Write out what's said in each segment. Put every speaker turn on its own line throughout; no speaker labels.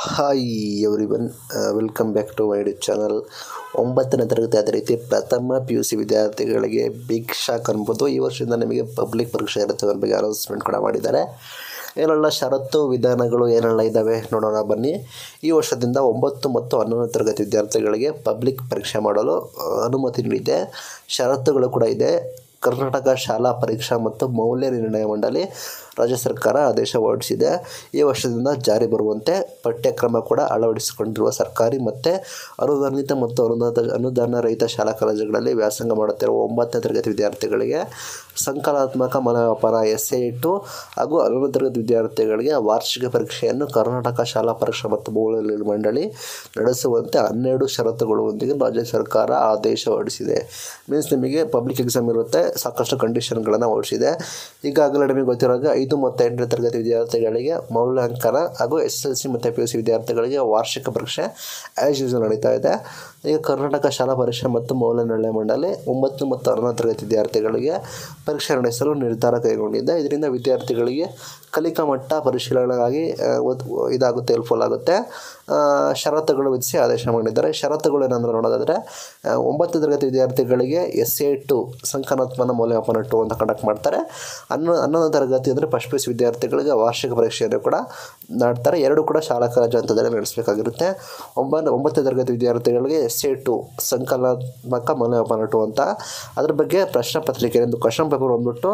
hi everyone welcome back to my YouTube channel ಒಂಬತ್ತನೇ ತರಗತಿ ಅದೇ ರೀತಿ ಪ್ರಥಮ ಪಿ ಯು ಸಿ ವಿದ್ಯಾರ್ಥಿಗಳಿಗೆ ಬಿಗ್ ಶಾಕ್ ಅನ್ಬೋದು ಈ ವರ್ಷದಿಂದ ನಿಮಗೆ ಪಬ್ಲಿಕ್ ಪರೀಕ್ಷೆ ಇರುತ್ತೆ ಅದ್ರ ಬಗ್ಗೆ ಅನೌನ್ಸ್ಮೆಂಟ್ ಕೂಡ ಮಾಡಿದ್ದಾರೆ ಏನೆಲ್ಲ ಷರತ್ತು ವಿಧಾನಗಳು ಏನೆಲ್ಲ ಇದ್ದಾವೆ ನೋಡೋಣ ಬನ್ನಿ ಈ ವರ್ಷದಿಂದ ಒಂಬತ್ತು ಮತ್ತು ಹನ್ನೊಂದನೇ ತರಗತಿ ವಿದ್ಯಾರ್ಥಿಗಳಿಗೆ ಪಬ್ಲಿಕ್ ಪರೀಕ್ಷೆ ಮಾಡಲು ಆ, ಅನುಮತಿ ನೀಡಿದೆ ಷರತ್ತುಗಳು ಕೂಡ ಇದೆ ಕರ್ನಾಟಕ ಶಾಲಾ ಪರೀಕ್ಷಾ ಮತ್ತು ಮೌಲ್ಯ ನಿರ್ಣಯ ಮಂಡಳಿ ರಾಜ್ಯ ಸರ್ಕಾರ ಆದೇಶ ಹೊರಡಿಸಿದೆ ಈ ವರ್ಷದಿಂದ ಜಾರಿ ಬರುವಂತೆ ಪಠ್ಯಕ್ರಮ ಕೂಡ ಅಳವಡಿಸಿಕೊಂಡಿರುವ ಸರ್ಕಾರಿ ಮತ್ತು ಅನುದಾನಿತ ಮತ್ತು ಅನುದಾನ ಅನುದಾನ ರಹಿತ ಶಾಲಾ ಕಾಲೇಜುಗಳಲ್ಲಿ ವ್ಯಾಸಂಗ ಮಾಡುತ್ತಿರುವ ಒಂಬತ್ತನೇ ತರಗತಿ ವಿದ್ಯಾರ್ಥಿಗಳಿಗೆ ಸಂಕಲಾತ್ಮಕ ಮನೋಪಾನ ಎಸ್ ಎ ಟು ಹಾಗೂ ಹನ್ನೊಂದನೇ ತರಗತಿ ವಿದ್ಯಾರ್ಥಿಗಳಿಗೆ ವಾರ್ಷಿಕ ಪರೀಕ್ಷೆಯನ್ನು ಕರ್ನಾಟಕ ಶಾಲಾ ಪರೀಕ್ಷಾ ಮತ್ತು ಮೌಲ್ಯ ನಿರ್ಣಯ ಮಂಡಳಿ ನಡೆಸುವಂತೆ ಹನ್ನೆರಡು ಷರತ್ತುಗಳೊಂದಿಗೆ ರಾಜ್ಯ ಸರ್ಕಾರ ಆದೇಶ ಹೊರಡಿಸಿದೆ ಮೀನ್ಸ್ ನಿಮಗೆ ಪಬ್ಲಿಕ್ ಎಕ್ಸಾಮ್ ಇರುತ್ತೆ ಸಾಕಷ್ಟು ಕಂಡೀಷನ್ಗಳನ್ನು ಹೊರಡಿಸಿದೆ ಈಗಾಗಲೇ ನಿಮಗೆ ಗೊತ್ತಿರೋದು ಐದು ಮತ್ತು ಎಂಟನೇ ತರಗತಿ ವಿದ್ಯಾರ್ಥಿಗಳಿಗೆ ಮೌಲ್ಯಾಂಕನ ಹಾಗೂ ಎಸ್ ಎಲ್ ಸಿ ಮತ್ತು ಪಿ ಯು ಸಿ ವಿದ್ಯಾರ್ಥಿಗಳಿಗೆ ವಾರ್ಷಿಕ ಪರೀಕ್ಷೆ ಆ್ಯಸ್ ಯೂಸಲ್ ನಡೀತಾ ಇದೆ ಈಗ ಕರ್ನಾಟಕ ಶಾಲಾ ಪರೀಕ್ಷೆ ಮತ್ತು ಮೌಲ್ಯ ನಿರ್ಣಯ ಮಂಡಳಿ ಒಂಬತ್ತು ಮತ್ತು ಹನ್ನೊಂದನೇ ತರಗತಿ ವಿದ್ಯಾರ್ಥಿಗಳಿಗೆ ಪರೀಕ್ಷೆ ನಡೆಸಲು ನಿರ್ಧಾರ ಕೈಗೊಂಡಿದೆ ಇದರಿಂದ ವಿದ್ಯಾರ್ಥಿಗಳಿಗೆ ಕಲಿಕಾ ಮಟ್ಟ ಪರಿಶೀಲನೆಗಾಗಿ ಆ, ಒದ್- ಇದಾಗುತ್ತೆ ಹೆಲ್ಪ್ಫುಲ್ ಆಗುತ್ತೆ ಆ, ಷರತ್ತುಗಳು ವಿಧಿಸಿ ಆದೇಶ ಮಾಡಿದ್ದಾರೆ ಷರತ್ತುಗಳು ಏನಂದ್ರೆ ನೋಡೋದಾದರೆ ಆ, ಒಂಬತ್ತು ತರಗತಿ ವಿದ್ಯಾರ್ಥಿಗಳಿಗೆ ಎಸ್ ಎ ಟು ಸಂಕನಾತ್ಮನ ಮೌಲ್ಯಮಾಪನ ಟು ಅಂತ ಕಂಡಕ್ಟ್ ಮಾಡ್ತಾರೆ ಹನ್ನೊ ಹನ್ನೊಂದನೇ ತರಗತಿ ಅಂದರೆ ಫಸ್ಟ್ ಪಿ ಯು ಸಿ ವಿದ್ಯಾರ್ಥಿಗಳಿಗೆ ವಾರ್ಷಿಕ ಪರೀಕ್ಷೆಯನ್ನು ಕೂಡ ಮಾಡ್ತಾರೆ ಎರಡು ಕೂಡ ಶಾಲಾ ಕಾಲೇಜು ಹಂತದಲ್ಲಿ ನಡೆಸಬೇಕಾಗಿರುತ್ತೆ ಒಂಬತ್ತು ಒಂಬತ್ತನೇ ತರಗತಿ ವಿದ್ಯಾರ್ಥಿಗಳಿಗೆ ಎಸ್ ಎ ಟು ಸಂಕಲಾತ್ಮಕ ಮೌಲ್ಯಮಾಪನ ಟು ಅಂತ ಅದ್ರ ಬಗ್ಗೆ ಪ್ರಶ್ನೆ ಪತ್ರಿಕೆ ಒಂದು ಕ್ವಶನ್ ಪೇಪರ್ ಬಂದ್ಬಿಟ್ಟು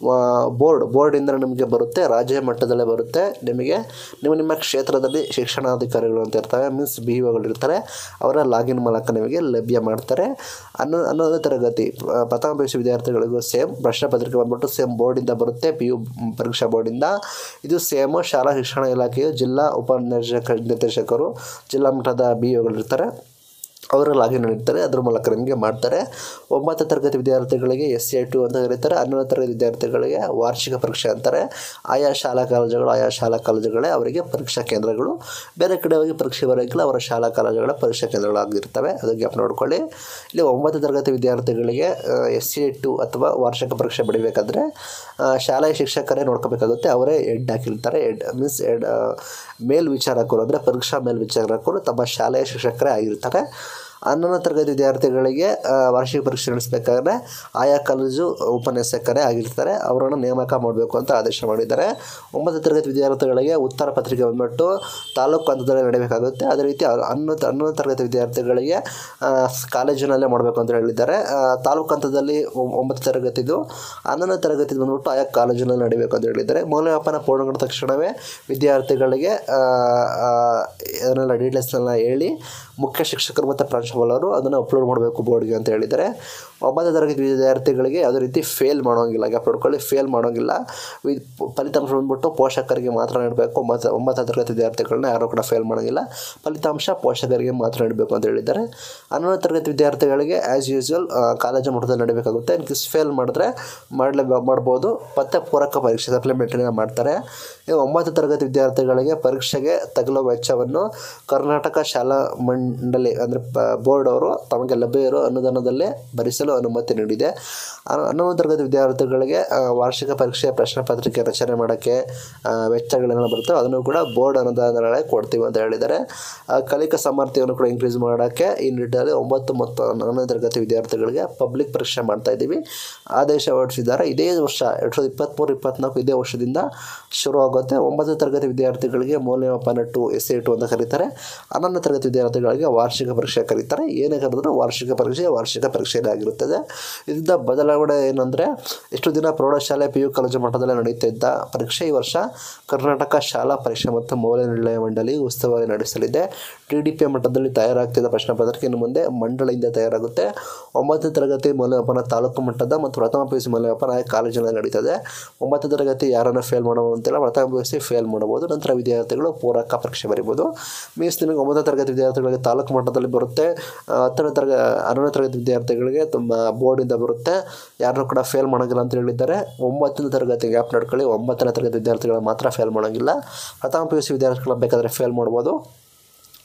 ಬೋರ್ಡ್ ಬೋರ್ಡಿಂದ ನಿಮಗೆ ಬರುತ್ತೆ ರಾಜ್ಯ ಮಟ್ಟದಲ್ಲೇ ಬರುತ್ತೆ ನಿಮಗೆ ನೀವು ನಿಮ್ಮ ಕ್ಷೇತ್ರದಲ್ಲಿ ಶಿಕ್ಷಣಾಧಿಕಾರಿಗಳು ಅಂತ ಇರ್ತವೆ ಮೀನ್ಸ್ ಬಿ ಒಗಳು ಇರ್ತಾರೆ ಅವರ ಲಾಗಿನ್ ಮೂಲಕ ನಿಮಗೆ ಲಭ್ಯ ಮಾಡ್ತಾರೆ ಹನ್ನೊ ಹನ್ನೊಂದನೇ ತರಗತಿ ಆ, ಪ್ರಥಮ ಪಿ ಯು ಸಿ ವಿದ್ಯಾರ್ಥಿಗಳಿಗೂ ಸೇಮ್ ಪ್ರಶ್ನೆ ಪತ್ರಿಕೆ ಬಂದ್ಬಿಟ್ಟು ಸೇಮ್ ಬೋರ್ಡಿಂದ ಬರುತ್ತೆ ಪಿ ಯು ಪರೀಕ್ಷಾ ಬೋರ್ಡಿಂದ ಇದು ಸೇಮ್ ಶಾಲಾ ಶಿಕ್ಷಣ ಇಲಾಖೆಯು ಜಿಲ್ಲಾ ಉಪನಿರ್ದೇಶಕ ನಿರ್ದೇಶಕರು ಜಿಲ್ಲಾ ಮಟ್ಟದ ಬಿ ಇರ್ತಾರೆ ಅವರು ಲಾಗಿನ್ ಇರ್ತಾರೆ ಅದ್ರ ಮೂಲಕ ನಿಮಗೆ ಮಾಡ್ತಾರೆ ಒಂಬತ್ತು ತರಗತಿ ವಿದ್ಯಾರ್ಥಿಗಳಿಗೆ ಎಸ್ ಎ ಟು ಅಂತ ಕರೀತಾರೆ ಹನ್ನೊಂದನೇ ತರಗತಿ ವಿದ್ಯಾರ್ಥಿಗಳಿಗೆ ವಾರ್ಷಿಕ ಪರೀಕ್ಷೆ ಅಂತಾರೆ ಆಯಾ ಶಾಲಾ ಕಾಲೇಜುಗಳು ಆಯಾ ಶಾಲಾ ಕಾಲೇಜುಗಳೇ ಅವರಿಗೆ ಪರೀಕ್ಷಾ ಕೇಂದ್ರಗಳು ಬೇರೆ ಕಡೆ ಹೋಗಿ ಪರೀಕ್ಷೆ ಬರೋಕ್ಕಿಲ್ಲ ಅವರ ಶಾಲಾ ಕಾಲೇಜುಗಳ ಪರೀಕ್ಷಾ ಕೇಂದ್ರಗಳಾಗಿರ್ತವೆ ಅದು ಗ್ಯಾಪ್ ನೋಡ್ಕೊಳ್ಳಿ ಇಲ್ಲಿ ಒಂಬತ್ತು ತರಗತಿ ವಿದ್ಯಾರ್ಥಿಗಳಿಗೆ ಎಸ್ ಸಿ ಟು ಅಥವಾ ವಾರ್ಷಿಕ ಪರೀಕ್ಷೆ ಬಡಿಬೇಕಾದ್ರೆ ಆ, ಶಾಲೆಯ ಶಿಕ್ಷಕರೇ ನೋಡ್ಕೋಬೇಕಾಗುತ್ತೆ ಅವರೇ ಹೆಡ್ ಹಾಕಿರ್ತಾರೆ ಹೆಡ್ ಮೀನ್ಸ್ ಹೆಡ್ ಮೇಲ್ವಿಚಾರಕರು ಅಂದರೆ ಪರೀಕ್ಷಾ ಮೇಲ್ವಿಚಾರಕರು ತಮ್ಮ ಶಾಲೆಯ ಶಿಕ್ಷಕರೇ ಆಗಿರ್ತಾರೆ ಹನ್ನೊಂದನೇ ತರಗತಿ ವಿದ್ಯಾರ್ಥಿಗಳಿಗೆ ಆ, ವಾರ್ಷಿಕ ಪರೀಕ್ಷೆ ನಡೆಸಬೇಕಾದ್ರೆ ಆಯಾ ಕಾಲೇಜು ಉಪನ್ಯಾಸಕರೇ ಆಗಿರ್ತಾರೆ ಅವರನ್ನು ನೇಮಕ ಮಾಡಬೇಕು ಅಂತ ಆದೇಶ ಮಾಡಿದ್ದಾರೆ ಒಂಬತ್ತು ತರಗತಿ ವಿದ್ಯಾರ್ಥಿಗಳಿಗೆ ಉತ್ತರ ಪತ್ರಿಕೆ ಬಂದ್ಬಿಟ್ಟು ತಾಲೂಕು ಹಂತದಲ್ಲಿ ನಡೆಯಬೇಕಾಗುತ್ತೆ ಅದೇ ರೀತಿ ಹನ್ನೊಂದು ಹನ್ನೊಂದನೇ ತರಗತಿ ವಿದ್ಯಾರ್ಥಿಗಳಿಗೆ ಆ, ಕಾಲೇಜಿನಲ್ಲೇ ಮಾಡಬೇಕು ಅಂತ ಹೇಳಿದ್ದಾರೆ ಆ, ತಾಲೂಕು ಹಂತದಲ್ಲಿ ಒ- ಒಂಬತ್ತು ತರಗತಿದು ಹನ್ನೊಂದನೇ ತರಗತಿ ಬಂದ್ಬಿಟ್ಟು ಆಯಾ ಕಾಲೇಜಿನಲ್ಲಿ ನಡೀಬೇಕು ಅಂತ ಹೇಳಿದ್ದಾರೆ ಮೌಲ್ಯಮಾಪನ ಪೂರ್ಣಗೊಂಡ ತಕ್ಷಣವೇ ವಿದ್ಯಾರ್ಥಿಗಳಿಗೆ ಆ, ಆ, ಅದನ್ನೆಲ್ಲ ಡೀಟೇಲ್ಸ್ನೆಲ್ಲ ಹೇಳಿ ಮುಖ್ಯ ಶಿಕ್ಷಕರು ಮತ್ತು ಪ್ರಾಂಶುಪಾಲರು ಅದನ್ನು ಅಪ್ಲೋಡ್ ಮಾಡಬೇಕು ಬೋರ್ಡ್ಗೆ ಅಂತ ಹೇಳಿದ್ದಾರೆ ಒಂಬತ್ತನೇ ತರಗತಿ ವಿದ್ಯಾರ್ಥಿಗಳಿಗೆ ಯಾವುದೇ ರೀತಿ ಫೇಲ್ ಮಾಡೋಂಗಿಲ್ಲ ಗ್ಯಾಪ್ ನೋಡ್ಕೊಳ್ಳಿ ಫೇಲ್ ಮಾಡೋಂಗಿಲ್ಲ ವಿ ಫಲಿತಾಂಶ ಬಂದ್ಬಿಟ್ಟು ಪೋಷಕರಿಗೆ ಮಾತ್ರ ನೀಡಬೇಕು ಒಂಬತ್ತು ಒಂಬತ್ತನೇ ತರಗತಿ ವಿದ್ಯಾರ್ಥಿಗಳನ್ನ ಯಾರು ಕೂಡ ಫೇಲ್ ಮಾಡೋಂಗಿಲ್ಲ ಫಲಿತಾಂಶ ಪೋಷಕರಿಗೆ ಮಾತ್ರ ನೀಡಬೇಕು ಅಂತ ಹೇಳಿದ್ದಾರೆ ಹನ್ನೊಂದನೇ ತರಗತಿ ವಿದ್ಯಾರ್ಥಿಗಳಿಗೆ ಆ್ಯಸ್ ಯೂಸ್ವಲ್ ಕಾಲೇಜು ಮಟ್ಟದಲ್ಲಿ ನಡೀಬೇಕಾಗುತ್ತೆ ಇನ್ ಕೇಸ್ ಫೇಲ್ ಮಾಡಿದ್ರೆ ಮಾಡಲೇ ಮಾಡ್ಬೋದು ಮತ್ತು ಪೂರಕ ಪರೀಕ್ಷೆ ಸಪ್ಲಿಮೆಂಟರಿನ ಮಾಡ್ತಾರೆ ಇನ್ನು ಒಂಬತ್ತು ತರಗತಿ ವಿದ್ಯಾರ್ಥಿಗಳಿಗೆ ಪರೀಕ್ಷೆಗೆ ತಗುಲುವ ವೆಚ್ಚವನ್ನು ಕರ್ನಾಟಕ ಶಾಲಾ ಮಂಡಳಿ ಅಂದರೆ ಬೋರ್ಡ್ ಅವರು ತಮಗೆ ಲಭ್ಯ ಇರೋ ಅನುದಾನದಲ್ಲೇ ಭರಿಸಲು ಅನುಮತಿ ನೀಡಿದೆ ಹನ್ನೊ- ಹನ್ನೊಂದನೇ ತರಗತಿ ವಿದ್ಯಾರ್ಥಿಗಳಿಗೆ ಆ, ವಾರ್ಷಿಕ ಪರೀಕ್ಷೆ ಪ್ರಶ್ನೆ ಪತ್ರಿಕೆ ರಚನೆ ಮಾಡೋಕ್ಕೆ ಆ, ವೆಚ್ಚಗಳೆಲ್ಲ ಬರ್ತವೆ ಅದನ್ನು ಕೂಡ ಬೋರ್ಡ್ ಅನುದಾನಗಳೇ ಕೊಡ್ತೀವಿ ಅಂತ ಹೇಳಿದ್ದಾರೆ ಆ, ಕಲಿಕಾ ಸಾಮರ್ಥ್ಯವನ್ನು ಕೂಡ ಇನ್ಕ್ರೀಸ್ ಮಾಡೋಕ್ಕೆ ಈ ನಿಟ್ಟಿನಲ್ಲಿ ಒಂಬತ್ತು ಮತ್ತು ಹನ್ನೊಂದನೇ ತರಗತಿ ವಿದ್ಯಾರ್ಥಿಗಳಿಗೆ ಪಬ್ಲಿಕ್ ಪರೀಕ್ಷೆ ಮಾಡ್ತಾ ಇದ್ದೀವಿ ಆದೇಶ ಹೊರಡಿಸಿದ್ದಾರೆ ಇದೇ ವರ್ಷ ಎರಡು ಸಾವಿರದ ಇಪ್ಪತ್ತ್ಮೂರು ಇಪ್ಪತ್ತ್ನಾಲ್ಕು ಇದೇ ವರ್ಷದಿಂದ ಶುರುವಾಗುತ್ತೆ ಒಂಬತ್ತು ತರಗತಿ ವಿದ್ಯಾರ್ಥಿಗಳಿಗೆ ಮೌಲ್ಯಮಾಪನ ಟು ಎಸ್ ಎ ಟು ಅಂತ ಕರೀತಾರೆ ಹನ್ನೊಂದನೇ ತರಗತಿ ವಿದ್ಯಾರ್ಥಿಗಳಿಗೆ ವಾರ್ಷಿಕ ಪರೀಕ್ಷೆ ಕರೀತಾರೆ ಏನೇ ಕರೆದ್ರೂ ವಾರ್ಷಿಕ ಪರೀಕ್ಷೆ ವಾರ್ಷಿಕ ಪರೀಕ್ಷೆನೇ ಆಗಿರುತ್ತದೆ ಇದರಿಂದ ಬದಲಾವಣೆ ಏನಂದರೆ ಇಷ್ಟು ದಿನ ಪ್ರೌಢಶಾಲೆ ಪಿ ಯು ಕಾಲೇಜು ಮಟ್ಟದಲ್ಲೇ ನಡೀತಾ ಇದ್ದ ಪರೀಕ್ಷೆ ಈ ವರ್ಷ ಕರ್ನಾಟಕ ಶಾಲಾ ಪರೀಕ್ಷೆ ಮತ್ತು ಮೌಲ್ಯ ನಿರ್ಣಯ ಮಂಡಳಿ ಉಸ್ತುವಾರಿ ನಡೆಸಲಿದೆ ಟಿ ಡಿ ಪಿ ಮಟ್ಟದಲ್ಲಿ ತಯಾರಾಗ್ತಿದ್ದ ಪ್ರಶ್ನೆ ಪತ್ರಿಕೆ ಇನ್ನು ಮುಂದೆ ಮಂಡಳಿಯಿಂದ ತಯಾರಾಗುತ್ತೆ ಒಂಬತ್ತನೇ ತರಗತಿ ಮೌಲ್ಯಮಾಪನ ತಾಲೂಕು ಮಟ್ಟದ ಮತ್ತು ಪ್ರಥಮ ಪಿ ಯು ಸಿ ಮೌಲ್ಯಮಾಪನ ಆಯಾ ಕಾಲೇಜಿನಲ್ಲಿ ನಡೀತದೆ ಒಂಬತ್ತನೇ ತರಗತಿ ಯಾರನ್ನು ಫೇಲ್ ಮಾಡಬಹುದು ಅಂತಿಲ್ಲ ಪ್ರಥಮ ಪಿ ಯು ಸಿ ಫೇಲ್ ಮಾಡಬಹುದು ನಂತರ ವಿದ್ಯಾರ್ಥಿಗಳು ಪೂರಕ ಪರೀಕ್ಷೆ ಬರೀಬೋದು ಮೀನ್ಸ್ ನಿಮಗೆ ಒಂಬತ್ತನೇ ತರಗತಿ ವಿದ್ಯಾರ್ಥಿಗಳಿಗೆ ತಾಲೂಕು ಮಟ್ಟದಲ್ಲಿ ಬರುತ್ತೆ ಆ, ಹತ್ತನೇ ತರಗ ಹನ್ನೊಂದನೇ ತರಗತಿ ವಿದ್ಯಾರ್ಥಿಗಳಿಗೆ ತುಂಬ ಬೋರ್ಡಿಂದ ಬರುತ್ತೆ ಯಾರನ್ನೂ ಕೂಡ ಫೇಲ್ ಮಾಡೋಂಗಿಲ್ಲ ಅಂತ ಹೇಳಿದ್ದಾರೆ ಒಂಬತ್ತನೇ ತರಗತಿ ಗ್ಯಾಪ್ ನಡ್ಕೊಳ್ಳಿ ಒಂಬತ್ತನೇ ತರಗತಿ ವಿದ್ಯಾರ್ಥಿಗಳು ಮಾತ್ರ ಫೇಲ್ ಮಾಡೋಂಗಿಲ್ಲ ಪ್ರಥಮ ಪಿ ಯು ಸಿ ವಿದ್ಯಾರ್ಥಿಗಳು ಬೇಕಾದರೆ ಫೇಲ್ ಮಾಡ್ಬೋದು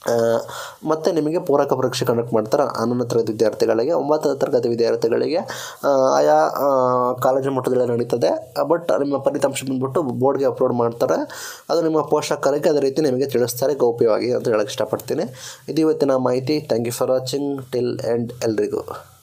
ಮತ್ತು ನಿಮಗೆ ಪೂರಕ ಪರೀಕ್ಷೆ ಕಂಡಕ್ಟ್ ಮಾಡ್ತಾರೆ ಹನ್ನೊಂದನೇ ತರಗತಿ ವಿದ್ಯಾರ್ಥಿಗಳಿಗೆ ಒಂಬತ್ತನೇ ತರಗತಿ ವಿದ್ಯಾರ್ಥಿಗಳಿಗೆ ಆ, ಆಯಾ ಆ, ಕಾಲೇಜು ಮಟ್ಟದಲ್ಲಿ ನಡೀತದೆ ಬಟ್ ನಿಮ್ಮ ಫಲಿತಾಂಶ ಬಂದ್ಬಿಟ್ಟು ಬೋರ್ಡ್ಗೆ ಅಪ್ಲೋಡ್ ಮಾಡ್ತಾರೆ ಅದು ನಿಮ್ಮ ಪೋಷಕರಿಗೆ ಅದೇ ರೀತಿ ನಿಮಗೆ ತಿಳಿಸ್ತಾರೆ ಗೌಪ್ಯವಾಗಿ ಅಂತ ಹೇಳಕ್ಕೆ ಇಷ್ಟಪಡ್ತೀನಿ ಇದು ಇವತ್ತಿನ ಮಾಹಿತಿ thank you for watching till and ಎಲ್ರಿಗೂ